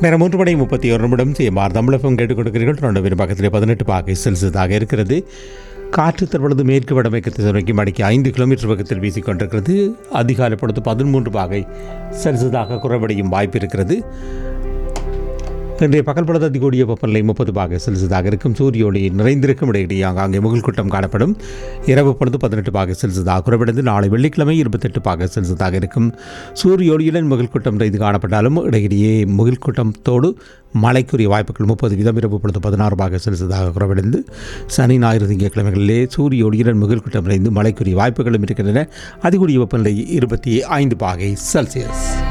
நேரம் மூன்று மணி முப்பத்தி ஒரு நிமிடம் செய்யுமாறு தமிழகம் கேட்டுக் கொடுக்கிறீர்கள் ரெண்டு பேரும் பக்கத்திலே பதினெட்டு பாகை செல்சியஸாக இருக்கிறது காற்று தற்பொழுது மேற்கு வடமேற்கு திசை நோக்கி மணிக்கு ஐந்து கிலோமீட்டர் பக்கத்தில் வீசிக்கொண்டிருக்கிறது அதிகாலை பொழுது பதிமூன்று பாகை செல்சியஸாக குறைவடையும் வாய்ப்பு இருக்கிறது இன்றைய பகல் பொழுது அதிகூடிய வெப்பநிலை முப்பது பாக செல்சியஸாக இருக்கும் சூரிய ஒளி நிறைந்திருக்கும் இடையிடையே அங்கே முகில் கூட்டம் காணப்படும் இரவு பொழுது பதினெட்டு பாக செல்சியஸாக குறைவடைந்து நாளை வெள்ளிக்கிழமை இருபத்தெட்டு பாக செல்சியஸாக இருக்கும் சூரிய ஒளியுடன் முகில் கூட்டம் நிறைந்து காணப்பட்டாலும் இடையிடையே முகில் கூட்டத்தோடு மழைக்குரிய வாய்ப்புகள் முப்பது வீதம் இரவு பொழுது பதினாறு பாக செல்சியஸாக குறைவடைந்து சனி ஞாயிறு திங்கட்கிழமைகளிலே சூரிய ஒளியுடன் முகில் கூட்டம் நிறைந்து மழைக்குரிய வாய்ப்புகளும் இருக்கின்றன அதிகூடிய வெப்பநிலை இருபத்தி ஐந்து பாகை செல்சியஸ்